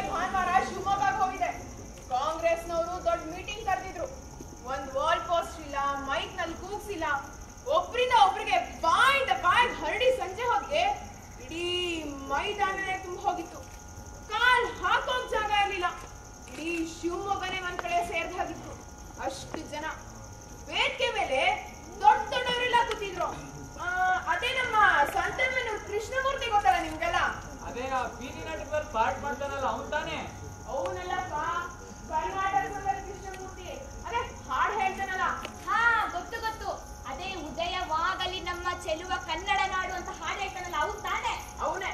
ಭಾನುವಾರ ಶಿವಮೊಗ್ಗಕ್ಕೆ ಹೋಗಿದೆ ಕಾಂಗ್ರೆಸ್ನವರು ದೊಡ್ಡ ಮೀಟಿಂಗ್ ಕರೆದಿದ್ರು ಒಂದ್ ವಾಲ್ ಪೋಸ್ಟ್ ಇಲ್ಲ ಮೈಕ್ ನಲ್ಲಿ ಕೂಗ್ಸಿಲ್ಲ ಒಬ್ರಿಂದ ಒಬ್ರಿಗೆ ಬಾಯಿಂದ ಬಾಯಿಗೆ ಹರಡಿ ಸಂಜೆ ಹೊತ್ತಿಗೆ ಇಡೀ ಮೈದಾನನೇ ತುಂಬ ಹೋಗಿತ್ತು ಕಾಲ್ ಹಾಕೋಕ್ ಜಾಗ ಇರ್ಲಿಲ್ಲ ಇಡೀ ಶಿವಮೊಗ್ಗನೇ ಒಂದ್ ಕಡೆ ಸೇರ್ದಾಗಿತ್ತು ಅಷ್ಟು ಜನ ವೇದಿಕೆ ಮೇಲೆ ದೊಡ್ಡ ದೊಡ್ಡವರೆಲ್ಲ ಕೂತಿದ್ರು ಆ, ಅದೇ ನಮ್ಮ ಸಂತಮ್ಮನೂರ್ ಕೃಷ್ಣಮೂರ್ತಿ ಗೊತ್ತಲ್ಲ ನಿಮ್ಗೆಲ್ಲ ಅದೇ ಆ ಬೀದಿ ನಾಟಕದಲ್ಲಿ ಪಾರ್ಟ್ ಮಾಡ್ತಾನಲ್ಲ ಅವನ್ ತಾನೇ ಅವನಲ್ಲಪ್ಪ ಕರ್ನಾಟಕ ಸಂಘದ ಕೃಷ್ಣಮೂರ್ತಿ ಅದೇ ಹಾಡ್ ಹೇಳ್ತಾನಲ್ಲ ಹಾ ಗೊತ್ತು ಗೊತ್ತು ಅದೇ ಉದಯವಾಗಲಿ ನಮ್ಮ ಚೆಲುವ ಕನ್ನಡ ನಾಡು ಅಂತ ಹಾಡು ಹೇಳ್ತಾನಲ್ಲ ಅವ್ನು ತಾನೆ ಅವನೇ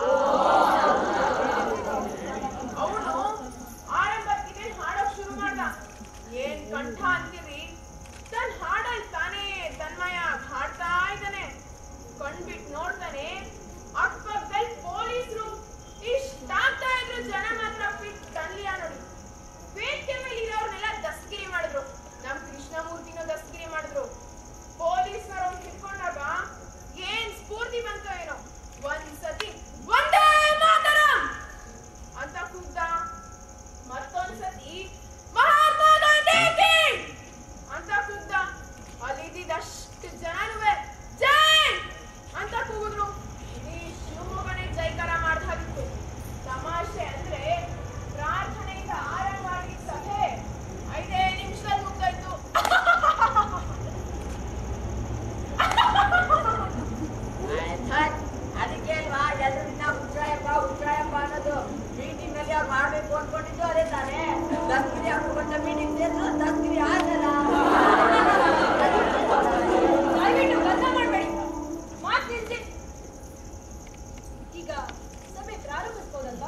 ಅವನು ಆರಂಭಕ್ಕೆ ಹಾಡೋಕ್ ಶುರು ಮಾಡ್ದ ಏನ್ ಕಂಠ ಅಂತೀರಿ ತನ್ ಹಾಡಲ್ ತಾನೇ ತನ್ಮಯ ಹಾಡ್ತಾ ಇದ್ದಾನೆ ಕಣ್ಬಿಟ್ ನೋಡ್ತಾನೆ ಅಕ್ಕಪಕ್ಕದಲ್ಲಿ ಪೊಲೀಸರು ಇಷ್ಟಾಗ್ತಾ ಇದ್ರು ಜನ ಮಾತ್ರ ಫಿಟ್ ತನ್ಲಿಯ ನೋಡಿ ವೇದಿಕೆ ಮೇಲೆ ಇರೋರ್ನೆಲ್ಲ ದಸ್ಕಿರಿ ಮಾಡಿದ್ರು ನಮ್ ಕೃಷ್ಣಮೂರ್ತಿನೂ ದಸ್ಕಿರಿ ಮಾಡಿದ್ರು ಪೊಲೀಸರು ಅವ್ನ್ ಹಿಡ್ಕೊಂಡಾಗ ಏನ್ ಸ್ಫೂರ್ತಿ ಬಂತೋ ಏನೋ ಒಂದ್ಸತಿ ಒಂದೇ ಮಾತರಂ ಅಂತ ಕೂಗ್ದ ಮತ್ತೊಂದ್ಸತಿ ಮಹಾತ್ಮ ಗಾಂಧಿ ಕೀ ಅಂತ ಕೂಗ್ದ ಅಲ್ಲಿದ್ದಷ್ಟು ಜನನುವೆ ಜೈ ಅಂತ ಕೂಗಿದ್ರು ಇಡೀ ಶಿವಮೊಗ್ಗನೇ ಜೈಕಾರ ಮಾಡ್ದ ಹಾಗಿತ್ತು ತಮಾಷೆ ಅಂದ್ರೆ ಪ್ರಾರ್ಥನೆಯಿಂದ ಆರಂಭ ಆಗಿದ್ದ ಸಭೆ ಐದೇ ನಿಮಿಷದಲ್ಲಿ ಮುಗ್ದೋಯ್ತು ಆಯ್ತ್. ಅದಕ್ಕೆ ಅಲ್ವಾ ಎಲ್ರು ಇನ್ನ ಉಚ್ಚಾಯಪ್ಪ ಉಚ್ಚಾಯಪ್ಪ ಅನ್ನೋದು ಮೀಟಿಂಗ್ ನಲ್ಲಿ ಅವ್ರು ಮಾಡ್ಬೇಕು ಅನ್ಕೊಂಡಿದ್ದು ಅದೇ ತಾನೇ ದಸ್ಗಿರಿ ಹಾಕೊಂಡ ಮೀಟಿಂಗ್ ಸೇರಿದ್ರು ದಸ್ಗಿರಿ ಆದಲ್ಲ ದಯವಿಟ್ಟು ಗದ್ದಲ ಮಾಡಬೇಡಿ ಮಾತು ನಿಲ್ಸಿ ಈಗ ಸಭೆ ಪ್ರಾರಂಭಿಸ್ಬೋದಲ್ವಾ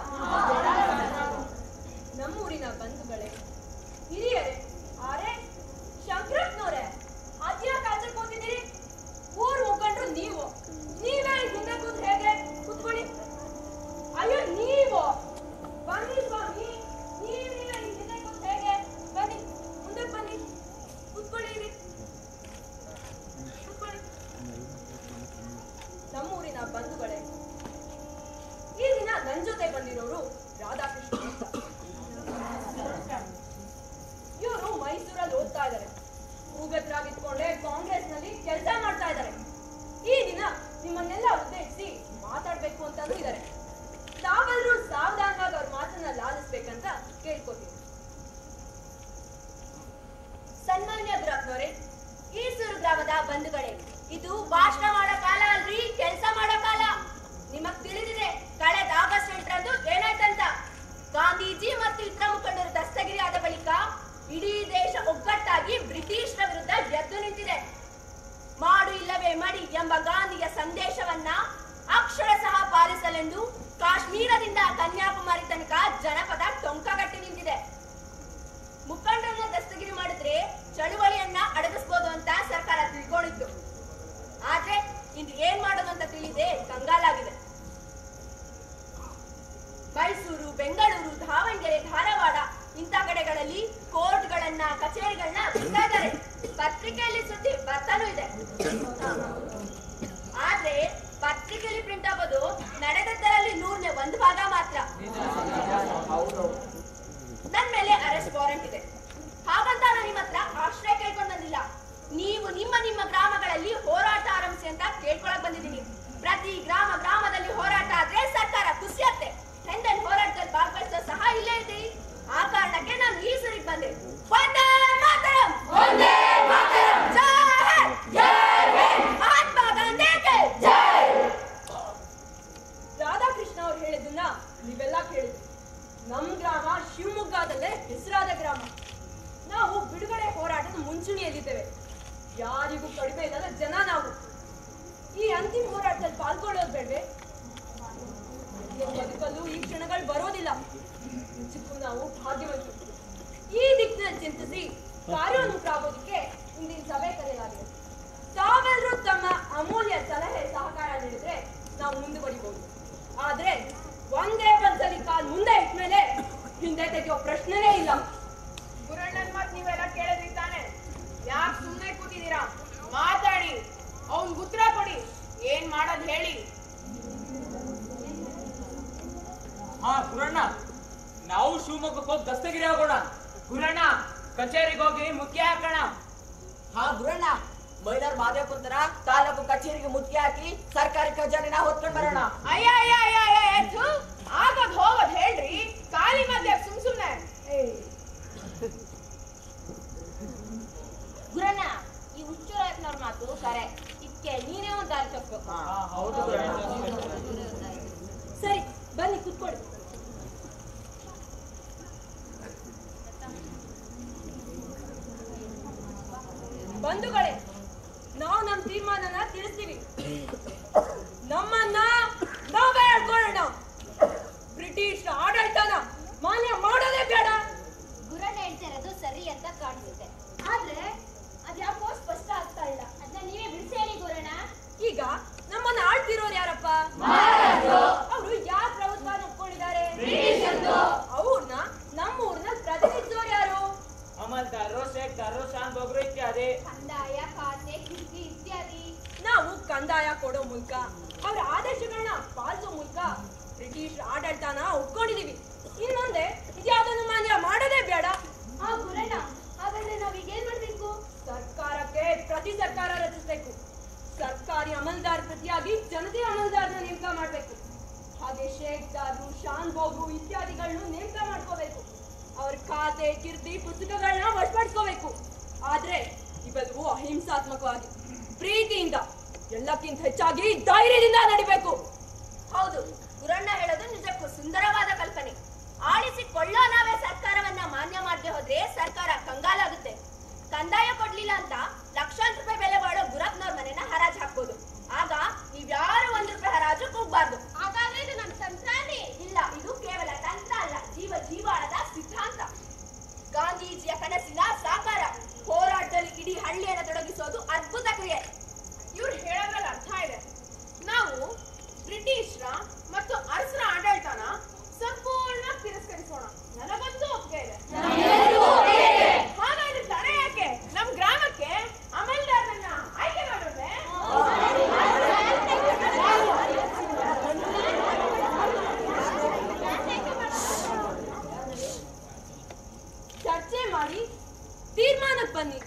ನಮ್ಮೂರಿನ ಬಂಧುಗಳೇ ಹಿರಿಯರೇ ಅರೆ ಶಂಕರಪ್ಪನವ್ರೆ ಅದ್ಯಾಕೆ ಆಚೆ ಕೂತಿದ್ದೀರಿ ಊರ್ ಮುಖಂಡ್ರು ನೀವು ನೀವೇ ಹಿಂದೆ ಕೂತ್ ಹೇಗೆ ಕೂತ್ಕೊಳ್ಳಿ ಅಯ್ಯೋ ನೀವು ಬನ್ನಿ ಸ್ವಾಮಿ ನೀವ್ ನೀವೇ ಹಿಂದೆ ಕೂತ್ ಹೇಗೆ ಬನ್ನಿ ಮುಂದೆ ಬನ್ನಿ ಕೂತ್ಕೊಳ್ಳಿ ಇಲ್ಲಿ. ಕೂತ್ಕೊಳ್ಳಿ ನಮ್ಮೂರಿನ ಬಂಧುಗಳೇ ಈ ದಿನ ನನ್ ಜೊತೆ ಬಂದಿರೋರು ರಾಧಾಕೃಷ್ಣ ಅಂತ ಇವರು ಮೈಸೂರಲ್ಲಿ ಓದ್ತಾ ಇದ್ದಾರೆ ಹೂಗತ್ರಾಗಿಟ್ಕೊಂಡೆ ಕಾಂಗ್ರೆಸ್ ನಲ್ಲಿ ಕೆಲಸ ಮಾಡ್ತಾ ಇದ್ದಾರೆ ಈ ದಿನ ನಿಮ್ಮನ್ನೆಲ್ಲ ಉದ್ದೇಶಿಸಿ ಮಾತಾಡ್ಬೇಕು ಅಂತಾನೂ ಇದ್ದಾರೆ ತಾವೆಲ್ಲರೂ ಸಾವಧಾನವಾಗಿ ಅವ್ರ ಮಾತನ್ನ ಲಾಲಿಸ್ಬೇಕಂತ ಕೇಳ್ಕೊತೀನಿ ಸನ್ಮಾನ್ಯ ಗ್ರಾಮದವರೇ ಈಸೂರು ಗ್ರಾಮದ ಬಂಧುಗಳೇ ಇದು ಭಾಷಣ ಮಾಡೋ ಕಾಲ ಅಲ್ರಿ ಕೆಲಸ ಮಾಡೋ ಕಾಲ ನಿಮಗ್ ತಿಳಿದಿದೆ ಕಳೆದ ಆಗಸ್ಟ್ ಎಂಟರಂದು ಏನಾಯ್ತಂತ ಗಾಂಧೀಜಿ ಮತ್ತು ಇತರ ಮುಖಂಡರು ದಸ್ತಗಿರಿ ಆದ ಬಳಿಕ ಇಡೀ ದೇಶ ಒಗ್ಗಟ್ಟಾಗಿ ಬ್ರಿಟಿಷರ ವಿರುದ್ಧ ಎದ್ದು ನಿಂತಿದೆ ಮಾಡು ಇಲ್ಲವೇ ಮಡಿ ಎಂಬ ಗಾಂಧಿಯ ಸಂದೇಶವನ್ನ ಅಕ್ಷರ ಸಹ ಪಾಲಿಸಲೆಂದು ಕಾಶ್ಮೀರದಿಂದ ಕನ್ಯಾಕುಮಾರಿ ತನಕ ಜನಪದ ಟೊಂಕಗಟ್ಟಿ ನಿಂತಿದೆ ಮುಖಂಡರನ್ನ ದಸ್ತಗಿರಿ ಮಾಡಿದ್ರೆ ಚಳುವಳಿಯನ್ನ ಅಡಗಿಸ್ಬೋದು ಅಂತ ಸರ್ಕಾರ ತಿಳ್ಕೊಂಡಿತ್ತು ಆದ್ರೆ ಇಂದು ಏನ್ ಮಾಡೋದು ಅಂತ ತಿಳಿದೆ ಕಂಗಾಲಾಗಿದೆ ಮೈಸೂರು ಬೆಂಗಳೂರು ದಾವಣಗೆರೆ ಧಾರವಾಡ ಇಂಥ ಕಡೆಗಳಲ್ಲಿ ಕೋರ್ಟ್ಗಳನ್ನ ಕಚೇರಿಗಳನ್ನ ಬಿಡ್ತಾ ಇದ್ದಾರೆ ಪತ್ರಿಕೆಯಲ್ಲಿ ಸುದ್ದಿ ಬರ್ತಾನೂ ಇದೆ ಆದ್ರೆ ಪತ್ರಿಕೆಯಲ್ಲಿ ಪ್ರಿಂಟ್ ಆಗೋದು ನಡೆದದ್ದರಲ್ಲಿ ನೂರನೇ ಒಂದು ಭಾಗ ಮಾತ್ರ ನನ್ ಮೇಲೆ ಅರೆಸ್ಟ್ ವಾರೆಂಟ್ ಇದೆ ಹಾಗಂತ ನಾನು ನಿಮ್ಮ ಹತ್ರ ಆಶ್ರಯ ಕೇಳ್ಕೊಂಡ್ ಬಂದಿಲ್ಲ ನೀವು ನಿಮ್ಮ ನಿಮ್ಮ ಗ್ರಾಮಗಳಲ್ಲಿ ಹೋರಾಟ ಆರಂಭಿಸಿ ಅಂತ ಕೇಳ್ಕೊಳಕ್ ಬಂದಿದ್ದೀನಿ ಪ್ರತಿ ಗ್ರಾಮ ಗ್ರಾಮದಲ್ಲಿ ಹೋರಾಟ ಆದ್ರೆ ಸರ್ಕಾರ ಕುಸಿಯತ್ತೆ ಹೆಂಡನ್ ಹೋರಾಟದಲ್ಲಿ ಭಾಗವಹಿಸೋ ಸಹ ಇಲ್ಲೇ ಇದ್ದೀರಿ ಆ ಕಾರಣಕ್ಕೆ ನಾನು ಈ ಸರಿಗೆ ಬಂದೆ ವಂದೇ ಮಾತರಂ ವಂದೇ ಮಾತರಂ ಜೈ ಹಿಂದ್! ಮಹಾತ್ಮ ಗಾಂಧಿಗೆ ಜೈ ರಾಧಾಕೃಷ್ಣ ಅವ್ರು ಹೇಳಿದ್ದನ್ನ ನೀವೆಲ್ಲ ಕೇಳಿದ್ರಿ ನಮ್ ಗ್ರಾಮ ಶಿವಮೊಗ್ಗದಲ್ಲೇ ಹೆಸರಾದ ಗ್ರಾಮ ನಾವು ಬಿಡುಗಡೆ ಹೋರಾಟದ ಮುಂಚೂಣಿಯಲ್ಲಿದ್ದೇವೆ ಯಾರಿಗೂ ಕಡಿಮೆ ಇಲ್ಲದ ಜನ ನಾವು ಈ ಅಂತಿಮ ಹೋರಾಟದಲ್ಲಿ ಪಾಲ್ಗೊಳ್ಳೋದು ಬೇಡ್ವೆ ಈ ಬದುಕಲ್ಲೂ ಈ ಕ್ಷಣಗಳು ಬರೋದಿಲ್ಲ ಚಿಕ್ಕು ನಾವು ಭಾಗ್ಯವಂತರು ಈ ದಿಕ್ಕಿನಲ್ಲಿ ಚಿಂತಿಸಿ ಕಾರ್ಯೋನ್ಮುಖರಾಗೋದಕ್ಕೆ ಇಂದಿನ ಸಭೆ ಕರೆಯಲಾಗಿದೆ ತಾವೆಲ್ಲರೂ ತಮ್ಮ ಅಮೂಲ್ಯ ಸಲಹೆ ಸಹಕಾರ ನೀಡಿದ್ರೆ ನಾವು ಮುಂದುವರಿಬಹುದು ಆದ್ರೆ ಒಂದೇ ಒಂದ್ಸಲಿ ಕಾಲ್ ಮುಂದೆ ಇಟ್ಮೇಲೆ ಹಿಂದೆ ತೆಗೆಯೋ ಪ್ರಶ್ನೆನೇ ಇಲ್ಲ ಗುರಣ್ಣನ್ ಮಾತ್ ನೀವೆಲ್ಲ ಕೇಳಿದ್ರಿ ತಾನೆ ಯಾಕೆ ಸುಮ್ನೆ ಕೂತಿದ್ದೀರಾ ಮಾತಾಡಿ ಅವ್ನ್ ಉತ್ತರ ಕೊಡಿ ಏನ್ ಮಾಡೋದ್ ಹೇಳಿ ಹಾ ಸುರಣ್ಣ ಶಿವಮೊಗ್ಗಕ್ಕೆ ಹೋಗಿ ದಸ್ತಗಿರಿ ಆಗೋಣ ಗುರಣ್ಣ ಕಚೇರಿಗೆ ಹೋಗಿ ಮುಖ್ಯ ಹಾಕೋಣ ಹಾ ಗುರಣ್ಣ ಮೈಲಾರ್ ಮಾದೇಪುತ್ರ ತಾಲೂಕು ಕಚೇರಿಗೆ ಮುತ್ತಿಗೆ ಹಾಕಿ ಸರ್ಕಾರಿ ಖಜಾನೆನ ಹೊತ್ಕೊಂಡ್ ಬರೋಣ ಅಯ್ಯ ಅಯ್ಯ ಅಯ್ಯ ಅಯ್ಯ ಅಯ್ಯ, ಥು. ಆಗದ್ ಹೋಗದ್ ಹೇಳ್ರಿ ಖಾಲಿ ಮಧ್ಯ ಸುಮ್ ಸುಮ್ನೆ ಗುರಣ್ಣ ಈ ಹುಚ್ಚುರಾಯಪ್ಪನವ್ರ ಮಾತು ಕರೆ ಇದಕ್ಕೆ ನೀನೇ ಒಂದು ದಾರಿ ತಪ್ಪಬೇಕು ಹಾ, ಹೌದು ಗುರಣ್ಣ ಸರಿ ಬನ್ನಿ ಕುತ್ಕೊಳ್ಳಿ ಬಂಧುಗಳೇ ನಾವು ನಮ್ಮ ತೀರ್ಮಾನನ ತಿಳಿಸ್ತೀವಿ ನಮ್ಮನ್ನ ನಾವೇ ಹೇಳ್ಕೊಳ್ಳೋಣ ಬ್ರಿಟಿಷ್ ಆಡಳಿತನ ಮಾನ್ಯ ಮಾಡೋದೇ ಬೇಡ ಗುರಣ್ಣ ಹೇಳ್ತಾ ಇರೋದು ಸರಿ ಅಂತ ಕಾಣಿಸುತ್ತೆ ಆದ್ರೆ ಅದ್ಯಾಕೋ ಸ್ಪಷ್ಟ ಆಗ್ತಾ ಇಲ್ಲ ಅದನ್ನ ನೀವೇ ಬಿಡಿಸಿ ಹೇಳಿ ಗುರಣ್ಣ ಈಗ ನಮ್ಮನ್ನ ಆಳ್ತಿರೋರು ಯಾರಪ್ಪ ಅವರು ಯಾರ ಪ್ರಭುತ್ವನ ಒಪ್ಕೊಂಡಿದ್ದಾರೆ ಅವ್ರನ್ನ ನಮ್ಮ ಊರ್ನಲ್ಲಿ ಪ್ರತಿನಿಧಿಸೋರು ಯಾರು ಅಮಲ್ದಾರರು ಶೇಖ್ದಾರರು ಶಾಂತೋಗ್ರು ಇತ್ಯಾದಿ ಕಂದಾಯ ಖಾತೆ ಕೃಷಿ ಇತ್ಯಾದಿ ನಾವು ಕಂದಾಯ ಕೊಡೋ ಮೂಲಕ ಅವ್ರ ಆದೇಶಗಳನ್ನ ಪಾಲಿಸೋ ಮೂಲಕ ಬ್ರಿಟಿಷ್ ಆಡಳಿತನ ಒಪ್ಕೊಂಡಿದೀವಿ ಇನ್ನೊಂದೆ ಇದ್ಯಾವುದನ್ನು ಮಾನ್ಯ ಮಾಡೋದೇ ಬೇಡ ಆ ಗುರಣ್ಣ ಹಾಗಾದ್ರೆ ನಾವೀಗ ಏನ್ ಮಾಡ್ಬೇಕು ಸರ್ಕಾರಕ್ಕೆ ಪ್ರತಿ ಸರ್ಕಾರ ರಚಿಸಬೇಕು ಸರ್ಕಾರಿ ಅಮಲ್ದಾರ್ ಪ್ರತಿಯಾಗಿ ಜನತೆ ಅಮಲ್ದಾರ್ನ ನೇಮಕ ಮಾಡಬೇಕು ಹಾಗೆ ಶೇಖ್ದಾರರು ಶಾನ್ ಭೋಗ್ರು ಇತ್ಯಾದಿಗಳನ್ನು ನೇಮಕ ಮಾಡ್ಕೋಬೇಕು ಅವ್ರ ಖಾತೆ ಕೀರ್ತಿ ಪುಸ್ತಕಗಳನ್ನ ವಶಪಡಿಸ್ಕೋಬೇಕು ಆದ್ರೆ ಇವೆಲ್ಲವೂ ಅಹಿಂಸಾತ್ಮಕವಾಗಿ ಪ್ರೀತಿಯಿಂದ ಎಲ್ಲಕ್ಕಿಂತ ಹೆಚ್ಚಾಗಿ ಧೈರ್ಯದಿಂದ ನಡಿಬೇಕು ಹೌದು ಗುರಣ್ಣ ಹೇಳೋದು ನಿಜಕ್ಕೂ ಸುಂದರವಾದ ಕಲ್ಪನೆ ಆಳಿಸಿಕೊಳ್ಳೋ ನಾವೇ ಸರ್ಕಾರವನ್ನ ಮಾನ್ಯ ಮಾಡದೆ ಹೋದ್ರೆ ಸರ್ಕಾರ ಕಂಗಾಲಾಗುತ್ತೆ ಕಂದಾಯ ಕೊಡ್ಲಿಲ್ಲ ಅಂತ ಲಕ್ಷಾಂತರ ರೂಪಾಯಿ ಬೆಲೆ ಬಾಳೋ ಗುರಪ್ಪನವ್ರ ಮನೆನ ಹರಾಜ್ ಹಾಕ್ಬೋದು ಆಗ ನೀವ್ಯಾರು ಒಂದ್ ರೂಪಾಯಿ ಹರಾಜು ಕೂಗ್ಬಾರ್ದು ಹಾಗಾದ್ರೆ ಇದು ನಮ್ಮ ತಂತ್ರನೇ ಇಲ್ಲ ಇದು ಕೇವಲ ತಂತ್ರ ಅಲ್ಲ ಜೀವ ಜೀವಾಳದ ಸಿದ್ಧಾಂತ ಗಾಂಧೀಜಿಯ ಕನಸಿನ ಸಾಕಾರ ಹೋರಾಟದಲ್ಲಿ ಇಡೀ ಹಳ್ಳಿಯನ್ನು ತೊಡಗಿಸೋದು ಅದ್ಭುತ ಕ್ರಿಯೆ ಇವ್ರು ಹೇಳೋದ್ರಲ್ಲಿ ಅರ್ಥ ಇದೆ ನಾವು ಬ್ರಿಟಿಷ್ರ ಮತ್ತು ಅರಸರ ಆಡಳಿತನ ಸಂಪೂರ್ಣ ತಿರಸ್ಕರಿಸೋಣ ನನಗಂತೂ ಒಪ್ಪಿಗೆ ಇದೆ ಹಾಗಾದ್ರೆ ತಡೆ ಯಾಕೆ ನಮ್ ಗ್ರಾಮಕ್ಕೆ ಅಮಲ್ದಾರನ್ನ ಆಯ್ಕೆ ಮಾಡೋದೆ ಚರ್ಚೆ ಮಾಡಿ ತೀರ್ಮಾನಕ್ಕೆ ಬನ್ನಿ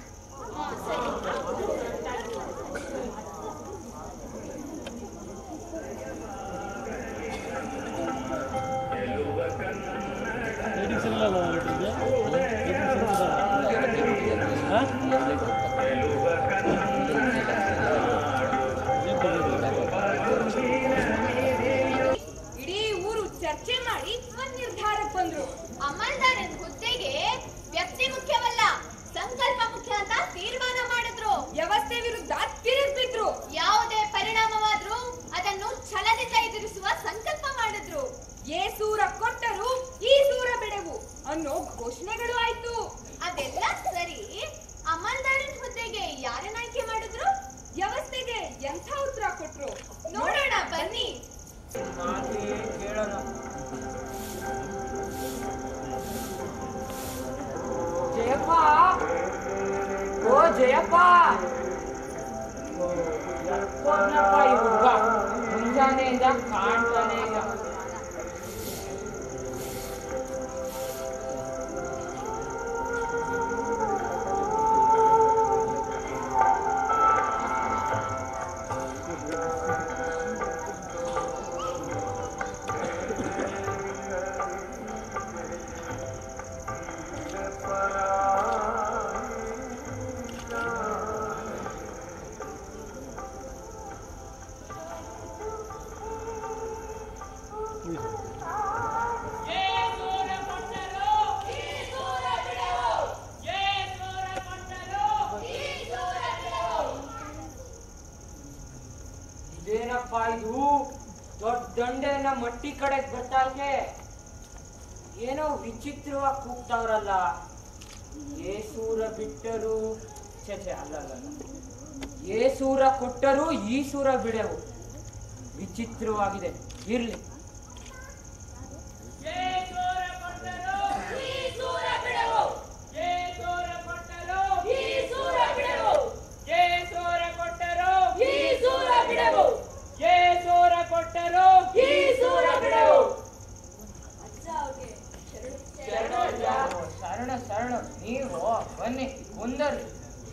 ಇಡೀ ಊರು ಚರ್ಚೆ ಮಾಡಿ ಒಂದ್ ನಿರ್ಧಾರಕ್ಕೆ ಬಂದ್ರು ಅಮಲ್ದಾರನ್ ಹುದ್ದೆಗೆ ವ್ಯಕ್ತಿ ಮುಖ್ಯವಲ್ಲ ಸಂಕಲ್ಪ ಮುಖ್ಯ ಅಂತ ತೀರ್ಮಾನ ಮಾಡಿದ್ರು ವ್ಯವಸ್ಥೆ ವಿರುದ್ಧ ತಿರುಗಿದ್ರು ಯಾವುದೇ ಪರಿಣಾಮವಾದ್ರೂ ಅದನ್ನು ಛಲದಿಂದ ಎದುರಿಸುವ ಸಂಕಲ್ಪ ಮಾಡಿದ್ರು ಏ ಸೂರ ಕೊಟ್ಟರು ಈ ಸೂರ ಬೆಳೆವು ಅನ್ನೋ ಘೋಷಣೆಗಳು ಆಯ್ತು ಅದೆಲ್ಲ ಸರಿ ಅಮಲ್ದಾರನ್ ಹುದ್ದೆಗೆ ಯಾರನ್ನ ಆಯ್ಕೆ ಮಾಡಿದ್ರು ವ್ಯವಸ್ಥೆಗೆ ಎಂಥ ಉತ್ತರ ಕೊಟ್ರು ನೋಡೋಣ ಬನ್ನಿ ಮಾತಿ ಕೇಳೋಣ ಜಯಪ್ಪ ಓ ಜಯಪ್ಪ ಎತ್ಕೊಂಡ್ನಪ್ಪ ಈ ಹುಡ್ಗ ಮುಂಜಾನೆಯಿಂದ ಕಾಣ್ತಾನೆ ಇಲ್ಲ ಇದೇನಪ್ಪ ಇದು ದೊಡ್ಡ ದಂಡೆನ ಮಟ್ಟಿ ಕಡೆಗೆ ಬರ್ತಾಕೆ ಏನೋ ವಿಚಿತ್ರವಾಗಿ ಕೂಗ್ತಾವ್ರಲ್ಲ ಏಸೂರ ಬಿಟ್ಟರು ಛೆ ಛೆ ಅಲ್ಲ ಅಲ್ಲ ಅಲ್ಲ. ಏಸೂರ ಕೊಟ್ಟರು ಈ ಸೂರ ಬಿಡೆವು ವಿಚಿತ್ರವಾಗಿದೆ ಇರ್ಲಿ ಅಜ್ಜ ಅವ್ರಿಗೆ ಶರಣು ಶರಣ ಶರಣ ನೀವು ಬನ್ನಿ ಕುಂದರಿ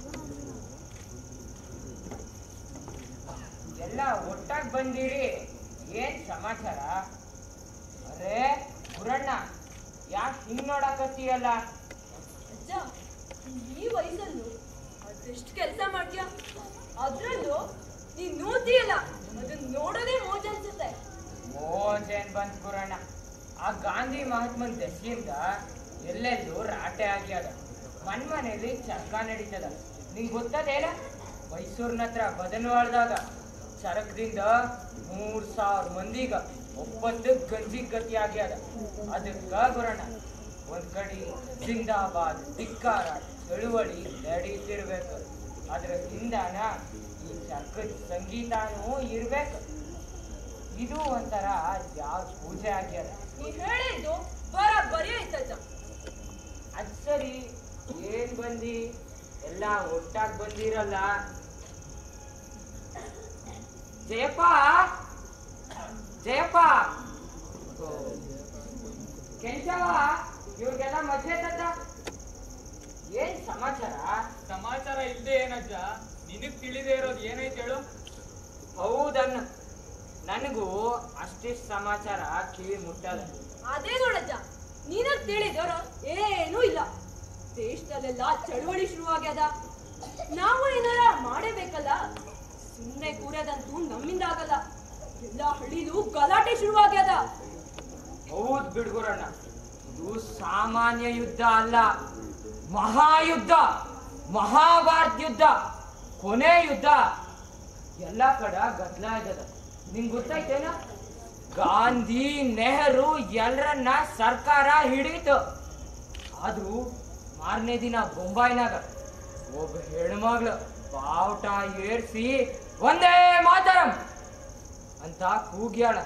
ಎಲ್ಲ ಒಟ್ಟಾಗಿ ಬಂದಿರಿ ಏನ್ ಸಮಾಚಾರ ಅರೇ ಗುರಣ್ಣ ಯಾಕೆ ಹಿಂಗ್ ನೋಡಕತ್ತೀಯಲ್ಲ ಅಜ್ಜ ಈ ವಯಸ್ಸಲ್ಲೂ ಅದೆಷ್ಟು ಕೆಲಸ ಮಾಡ್ತೀಯ ಅದ್ರಲ್ಲೂ ನೀನ್ ನೋಡ್ತೀಯಲ್ಲ ಅದನ್ನ ನೋಡೋದೇ ಮೋಜ್ ಅನ್ಸುತ್ತೆ ಮೋಜೇನ್ ಬಂತ್ ಗುರಣ್ಣ ಆ ಗಾಂಧಿ ಮಹಾತ್ಮನ್ ದಶೆಯಿಂದ ಎಲ್ಲೆಲ್ಲೂ ರಾಟೆ ಆಗ್ಯಾದ ಮನ್ ಮನೇಲಿ ಚರ್ಕ ನಡೀತದ ನಿಂಗ್ ಗೊತ್ತದೇನ ಮೈಸೂರಿನ ಹತ್ರ ಬದನವಾಳ್ದಾಗ ಚರಕದಿಂದ ಮೂರ್ ಸಾವಿರ ಮಂದಿಗ ಒಪ್ಪತ್ತು ಗಂಜಿ ಗತಿ ಆಗ್ಯಾದ ಅದಕ್ಕ ಗುರಣ್ಣ ಒಂದ್ ಕಡೆ ಜಿಂದಾಬಾದ್ ಧಿಕ್ಕಾರ ಚಳುವಳಿ ನಡೀತಿರ್ಬೇಕು ಅದ್ರ ಹಿಂದಾನ ಈ ಚರ್ಕದ ಸಂಗೀತಾನೂ ಇರ್ಬೇಕು ಇದು ಒಂಥರ ಯಾವ ಪೂಜೆ ಆಗ್ಯದ ನೀ ಹೇಳಿದ್ದು ಬರೋಬ್ಬರಿ ಆಯ್ತಜ್ಜ ಅದ್ ಸರಿ ಏನ್ ಬಂದಿ ಎಲ್ಲ ಒಟ್ಟಾಗ್ ಬಂದಿರಲ್ಲ ಜಯಪ್ಪ ಜಯಪ್ಪ ಓ, ಕೆಂಚವ ಇವ್ರಿಗೆಲ್ಲ ಮದ್ವೆ ತತ್ತ ಏನ್ ಸಮಾಚಾರ ಸಮಾಚಾರ ಇಲ್ದೆ ಏನಜ್ಜ ನಿನಗ್ ತಿಳಿದೇ ಇರೋದು ಏನೈತೆ ಹೇಳು ಹೌದನ್ನ ನನಗೂ ಅಷ್ಟಿಷ್ಟು ಸಮಾಚಾರ ಕಿವಿ ಮುಟ್ಟದ ಅದೇ ನೋಡಜ್ಜ ನೀನಾಗ್ ತಿಳಿದವ್ರು ಏನೂ ಇಲ್ಲ ದೇಶದಲ್ಲೆಲ್ಲ ಚಳುವಳಿ ಶುರುವಾಗ್ಯದ ನಾವು ಏನಾರ ಮಾಡೇಬೇಕಲ್ಲ ಸುಮ್ಮನೆ ಕೂರೋದಂತೂ ನಮ್ಮಿಂದ ಆಗಲ್ಲ ಎಲ್ಲ ಹಳ್ಳಿಲೂ ಗಲಾಟೆ ಶುರುವಾಗ್ಯದ ಹೌದ್ ಬಿಡ್ಗುರಣ್ಣ ಇದು ಸಾಮಾನ್ಯ ಯುದ್ಧ ಅಲ್ಲ ಮಹಾಯುದ್ಧ ಮಹಾಭಾರತ ಯುದ್ಧ ಕೊನೆ ಯುದ್ಧ ಎಲ್ಲ ಕಡ ಗದ್ದಲ ಇದ್ದದ ನಿಂಗ್ ಗೊತ್ತಾಯ್ತೇನ ಗಾಂಧಿ ನೆಹರು ಎಲ್ಲರನ್ನ ಸರ್ಕಾರ ಹಿಡೀತು ಆದ್ರೂ ಮಾರನೇ ದಿನ ಬೊಂಬಾಯಿನಾಗ ಒಬ್ಬ ಹೆಣ್ಮಗ್ಳು ಬಾವುಟ ಏರ್ಸಿ ಒಂದೇ ಮಾತರಂ ಅಂತ ಕೂಗ್ಯಾಳ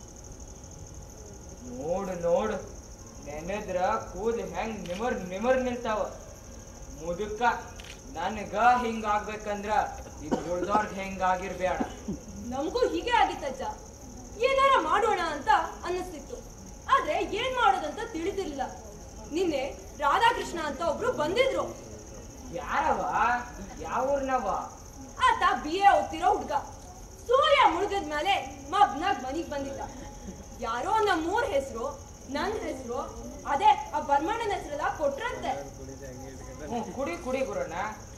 ನೋಡು ನೋಡು ನೆನೆದ್ರ ಕೂದ್ ಹೆಂಗ್ ನಿಮರ್ ನಿಮರ್ ನಿಲ್ತಾವ ಮುದುಕ ನನಗ ಹಿಂಗ ಆಗ್ಬೇಕಂದ್ರ ಈಗ ಉಳ್ದವ್ರ್ಗ್ ಹೆಂಗ್ ಆಗಿರ್ಬೇಡ ನಮಗೂ ಹೀಗೆ ಆಗಿತ್ತಜ್ಜ ಏನಾರ ಮಾಡೋಣ ಅಂತ ಅನ್ನಿಸ್ತಿತ್ತು ಆದ್ರೆ ಏನ್ ಮಾಡೋದಂತ ತಿಳಿದಿರ್ಲಿಲ್ಲ ನಿನ್ನೆ ರಾಧಾಕೃಷ್ಣ ಅಂತ ಒಬ್ರು ಬಂದಿದ್ರು ಯಾರವ ಯಾವ ಊರ್ನವ ಆತ ಬಿ ಎ ಓದ್ತಿರೋ ಹುಡ್ಗ ಸೂರ್ಯ ಮುಳುಗದ ಮೇಲೆ ಮಬ್ನಾಗ್ ಮನಿಗ್ ಬಂದಿದ್ದ ಯಾರೋ ನಮ್ಮೂರ್ ಹೆಸರು ನನ್ ಹೆಸರು ಅದೇ ಆ ಬರ್ಮಣ್ಣನ ಹೆಸರೆಲ್ಲ ಕೊಟ್ರಂತೆ ಹ್ಞೂ ಕುಡಿ ಕುಡಿ ಗುರಣ್ಣ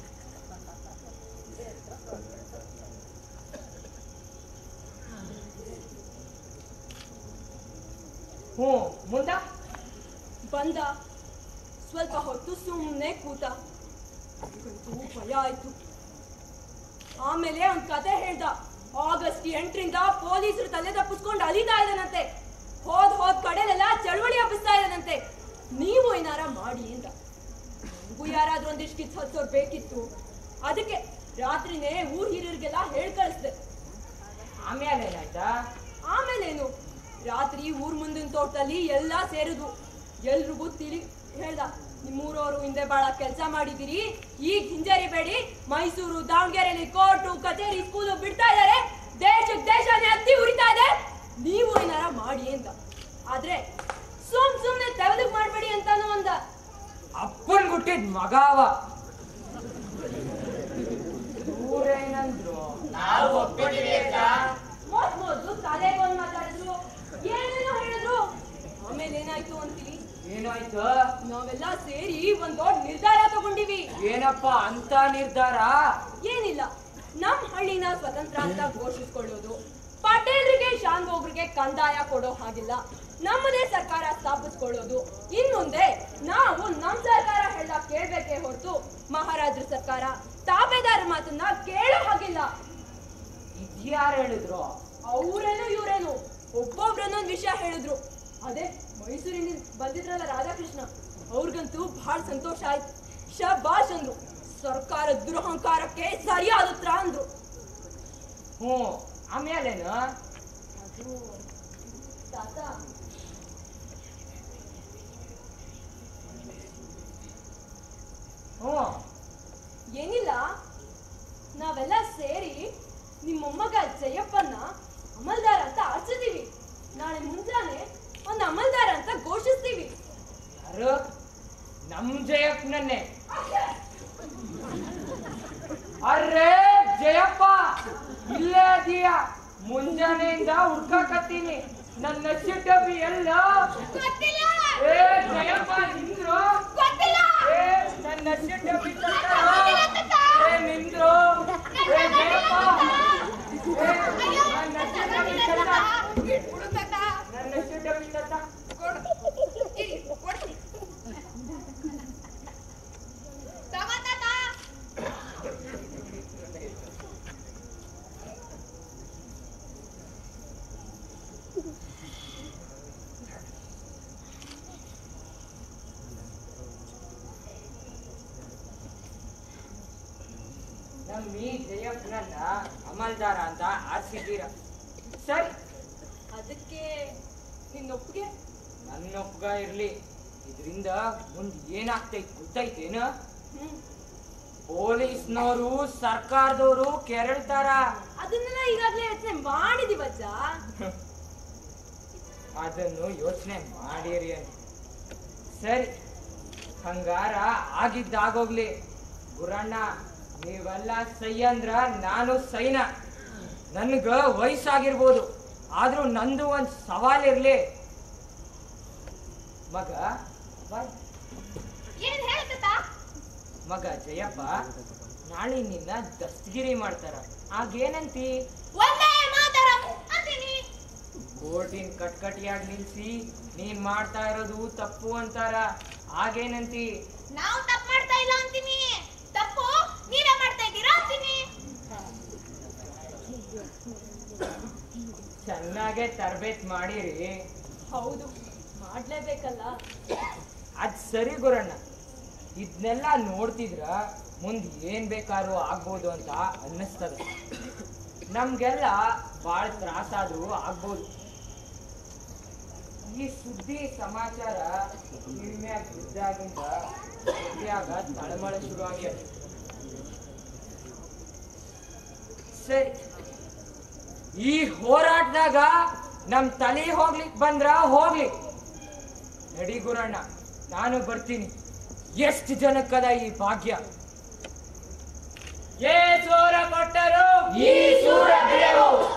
ಹ್ಞೂ ಮುಂದ ಬಂದ ಸ್ವಲ್ಪ ಹೊತ್ತು ಸುಮ್ಮನೆ ಕೂತ ನನಗಂತೂ ಭಯ ಆಯ್ತು ಆಮೇಲೆ ಅವ್ನ್ ಕತೆ ಹೇಳ್ದ ಆಗಸ್ಟ್ ಎಂಟರಿಂದ ಪೊಲೀಸರು ತಲೆ ತಪ್ಪಿಸ್ಕೊಂಡು ಅಲಿತಾ ಇದ್ದಾನಂತೆ ಹೋದ್ ಹೋದ್ ಕಡೆಲೆಲ್ಲ ಚಳವಳಿ ಹಬ್ಬಿಸ್ತಾ ಇದ್ದಾನಂತೆ ನೀವು ಏನಾರ ಮಾಡಿ ಅಂತ ನನಗೂ ಯಾರಾದ್ರೂ ಒಂದಿಷ್ಟು ಕಿತ್ ಹಚ್ಚೋರ್ ಬೇಕಿತ್ತು ಅದಕ್ಕೆ ರಾತ್ರಿನೇ ಊರ್ ಹಿರಿಯರಿಗೆಲ್ಲ ಹೇಳ್ ಕಳಿಸ್ದೆ ಆಮೇಲೆ ಏನಾಯ್ತಾ ಆಮೇಲೇನು ರಾತ್ರಿ ಊರ್ ಮುಂದಿನ ತೋಟದಲ್ಲಿ ಎಲ್ಲಾ ಸೇರಿದ್ವು ಎಲ್ರಿಗೂ ತಿಳಿ ಹೇಳ್ದ ನಿಮ್ಮೂರವರು ಹಿಂದೆ ಬಹಳ ಕೆಲಸ ಮಾಡಿದಿರಿ ಈಗ ಹಿಂಜರಿಬೇಡಿ ಮೈಸೂರು ದಾವಣಗೆರೆಯಲ್ಲಿ ಕೋರ್ಟು ಕಚೇರಿ ಸ್ಕೂಲು ಬಿಡ್ತಾ ಇದಾರೆ ದೇಶಕ್ಕೆ ದೇಶನೇ ಹತ್ತಿ ಉರಿತಾ ಇದೆ ನೀವು ಏನಾರ ಮಾಡಿ ಅಂತ ಆದ್ರೆ ಸುಮ್ ಸುಮ್ನೆ ತೆವಲಿಗ್ ಮಾಡ್ಬೇಡಿ ಅಂತಾನು ಅಂದ ಅಪ್ಪನ್ ಹುಟ್ಟಿದ್ ಮಗಾವ ಇವ್ರೇನಂದ್ರು ನಾವು ಒಪ್ಪಿದೀವಿ ಅಜ್ಜ ಮೊದ್ ಮೊದ್ಲು ತಲೆಗೊಂದ್ ಮಾತಾಡಿದ್ರು ಏನೇನೋ ಹೇಳಿದ್ರು ಆಮೇಲೆ ಏನಾಯ್ತು ಅಂತೀವಿ ಏನಾಯ್ತು ನಾವೆಲ್ಲ ಸೇರಿ ಒಂದ್ ದೊಡ್ಡ ನಿರ್ಧಾರ ತಗೊಂಡಿವಿ ಏನಪ್ಪ ಅಂತ ನಿರ್ಧಾರ ಏನಿಲ್ಲ ನಮ್ ಹಳ್ಳಿನ ಸ್ವತಂತ್ರ ಅಂತ ಘೋಷಿಸ್ಕೊಳ್ಳೋದು ಪಟೇಲ್ರಿಗೆ ಶಾನ್ಭೋಗ್ರಿಗೆ ಕಂದಾಯ ಕೊಡೋ ಹಾಗಿಲ್ಲ ನಮ್ಮದೇ ಸರ್ಕಾರ ಸ್ಥಾಪಿಸ್ಕೊಳ್ಳೋದು ಇನ್ ಮುಂದೆ ನಾವು ನಮ್ ಸರ್ಕಾರ ಹೇಳ್ದ ಕೇಳ್ಬೇಕೇ ಹೊರತು ಮಹಾರಾಜರ ಸರ್ಕಾರ ತಾಬೇದಾರ ಮಾತನ್ನ ಕೇಳೋ ಹಾಗಿಲ್ಲ ಇದ್ಯಾರು ಹೇಳಿದ್ರು ಅವ್ರೇನು ಇವ್ರೇನು ಒಬ್ಬೊಬ್ರನ್ನೊಂದ್ ವಿಷಯ ಹೇಳಿದ್ರು ಅದೇ ಮೈಸೂರಿನಿಂದ ಬಂದಿದ್ರಲ್ಲ ರಾಧಾಕೃಷ್ಣ ಅವ್ರಿಗಂತೂ ಬಹಳ ಸಂತೋಷ ಆಯ್ತು ಶಬಾಷ್ ಅಂದ್ರು ಸರ್ಕಾರ ದುರಹಂಕಾರಕ್ಕೆ ಸರಿಯಾದ ಉತ್ತರ ಅಂದ್ರು ಹ್ಞೂ ಆಮೇಲೇನು ಅದು ತಾತ ಹ್ಞೂ ಏನಿಲ್ಲ ನಾವೆಲ್ಲ ಸೇರಿ ನಿಮ್ಮ ಮೊಮ್ಮಗ ಜಯಪ್ಪನ್ನ ಅಮಲ್ದಾರ ಅಂತ ಆರಿಸಿದೀವಿ ನಾಳೆ ಮುಂಜಾನೆ ಒಂದು ಅಮಲ್ದಾರ ಅಂತ ಘೋಷಿಸ್ತೀವಿ ಯಾರು ನಮ್ ಜಯಪ್ಪನನ್ನೇ ಅರ್ರೇ ಜಯಪ್ಪ ಇಲ್ಲೇ ಅದೀಯ ಮುಂಜಾನೆಯಿಂದ ಹುಡ್ಕಾಕತ್ತೀನಿ ನನ್ನ ನಸಿ ಡಬ್ಬಿ ಎಲ್ಲ ಏ ಜಯಪ್ಪ ನಿಂದ್ರು ಏ ನನ್ನ ನಸಿ ಡಬ್ಬಿ ತಂದಾರ. ಏ ನಿಂದ್ರು ಏ ಜಯಪ್ಪ ಏ, ನನ್ನ ನಸಿ ಡಬ್ಬಿ ತಂದ. ನನ್ನ ನಸಿ ಡಬ್ಬಿ ತಂದ. ನಮ್ ಈ ಜಯಪ್ಪನನ್ನ ಅಮಲ್ದಾರ ಅಂತ ಆರಿಸಿದ್ದೀರ ಸರಿ ಅದಕ್ಕೆ ನಿನ್ನ ಒಪ್ಪಿಗೆ ನನ್ನ ಒಪ್ಗ ಇರ್ಲಿ ಇದರಿಂದ ಮುಂದ್ ಏನಾಗ್ತೈತಿ ಗೊತ್ತೈತೇನ ಹ್ಮ್ ಪೊಲೀಸ್ನವರು ಸರ್ಕಾರದವರು ಕೆರಳ್ತಾರ ಅದನ್ನೆಲ್ಲ ಈಗಾಗ್ಲೇ ಯೋಚನೆ ಮಾಡಿದೀವಜ್ಜ ಅದನ್ನು ಯೋಚನೆ ಮಾಡಿರಿ ಅಂತ ಸರಿ ಹಂಗಾರ ಆಗಿದ್ದಾಗೋಗ್ಲಿ ಗುರಣ್ಣ ನೀವೆಲ್ಲ ಸೈ ಅಂದ್ರ ನಾನು ಸೈನ ನನ್ಗ ವಯಸ್ಸಾಗಿರ್ಬೋದು ಆದ್ರೂ ನಂದು ಒಂದ್ ಸವಾಲ್ ಇರ್ಲಿ ಮಗ ಬಾಯ್. ಏನ್ ಹೇಳ್ತ ಮಗ ಜಯಪ್ಪ ನಾಳೆ ನಿನ್ನ ದಸ್ತಗಿರಿ ಮಾಡ್ತಾರ ಆಗೇನಂತಿ ಒಂದೇ ಮಾತರಂ ಅಂತೀನಿ ಕೋರ್ಟಿನ ಕಟ್ಕಟಿಯಾಗಿ ನಿಲ್ಸಿ ನೀನ್ ಮಾಡ್ತಾ ಇರೋದು ತಪ್ಪು ಅಂತಾರ ಆಗೇನಂತಿ ನಾವು ತಪ್ಪು ಮಾಡ್ತಾ ಇಲ್ಲ ಅಂತೀನಿ ತಪ್ಪು ನೀವೇ ಮಾಡ್ತಾ ಇದ್ದೀರಾ ಅಂತೀನಿ ಚೆನ್ನಾಗೆ ತರಬೇತ್ ಮಾಡಿರಿ ಹೌದು ಮಾಡ್ಲೇಬೇಕಲ್ಲ ಅದ್ ಸರಿ ಗುರಣ್ಣ ಇದನ್ನೆಲ್ಲ ನೋಡ್ತಿದ್ರ ಮುಂದ್ ಏನ್ ಬೇಕಾದ್ರೂ ಆಗ್ಬೋದು ಅಂತ ಅನ್ನಿಸ್ತದ ನಮ್ಗೆಲ್ಲ ಬಾಳ್ ತ್ರಾಸಾದ್ರೂ ಆಗ್ಬೋದು ಈ ಸುದ್ದಿ ಸಮಾಚಾರ ಕಿವಿಮ್ಯಾಗ ಬಿದ್ದಾಗಿಂದ ಸುದ್ದಿಯಾಗ ತಳಮಳ ಶುರು ಆಗ್ಯದ ಸರಿ ಈ ಹೋರಾಟದಾಗ ನಮ್ ತಲೆ ಹೋಗ್ಲಿಕ್ ಬಂದ್ರ ಹೋಗ್ಲಿ ನಡಿ ಗುರಣ್ಣ ನಾನು ಬರ್ತೀನಿ ಎಷ್ಟು ಜನಕ್ಕದ ಈ ಭಾಗ್ಯ ಏ ಸೂರ ಕೊಟ್ಟರು ಈ ಸೂರ ಬಿಡೆವು